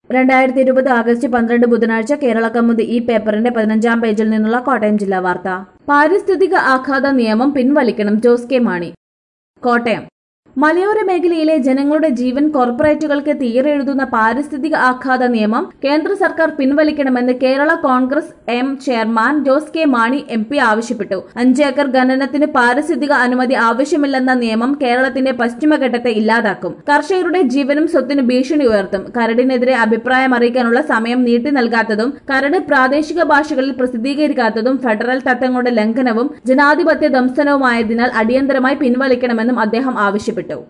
രണ്ടായിരത്തി ഇരുപത് ആഗസ്റ്റ് പന്ത്രണ്ട് ബുധനാഴ്ച കേരള കൗമുദി ഈ പേപ്പറിന്റെ പതിനഞ്ചാം പേജിൽ നിന്നുള്ള കോട്ടയം ജില്ലാ വാർത്ത പാരിസ്ഥിതിക ആഘാത നിയമം പിൻവലിക്കണം ജോസ് കെ മാണി കോട്ടയം മലയോര മേഖലയിലെ ജനങ്ങളുടെ ജീവൻ കോർപ്പറേറ്റുകൾക്ക് തീരെഴുതുന്ന പാരിസ്ഥിതിക ആഘാത നിയമം കേന്ദ്ര സർക്കാർ പിൻവലിക്കണമെന്ന് Kerala Congress M chairman Jose K Mani M P ആവശ്യപ്പെട്ടു അഞ്ച് ഏക്കർ ഖനനത്തിന് പാരിസ്ഥിതിക അനുമതി ആവശ്യമില്ലെന്ന നിയമം കേരളത്തിന്റെ പശ്ചിമഘട്ടത്തെ ഇല്ലാതാക്കും കർഷകരുടെ ജീവനും സ്വത്തിനും ഭീഷണി ഉയർത്തും കരടിനെതിരെ അഭിപ്രായം അറിയിക്കാനുള്ള സമയം നീട്ടി നൽകാത്തതും കരട് പ്രാദേശിക ഭാഷകളിൽ പ്രസിദ്ധീകരിക്കാത്തതും ഫെഡറൽ തത്വങ്ങളുടെ ലംഘനവും ജനാധിപത്യ ദംശനവുമായതിനാൽ അടിയന്തരമായി പിൻവലിക്കണമെന്നും അദ്ദേഹം ആവശ്യപ്പെട്ടു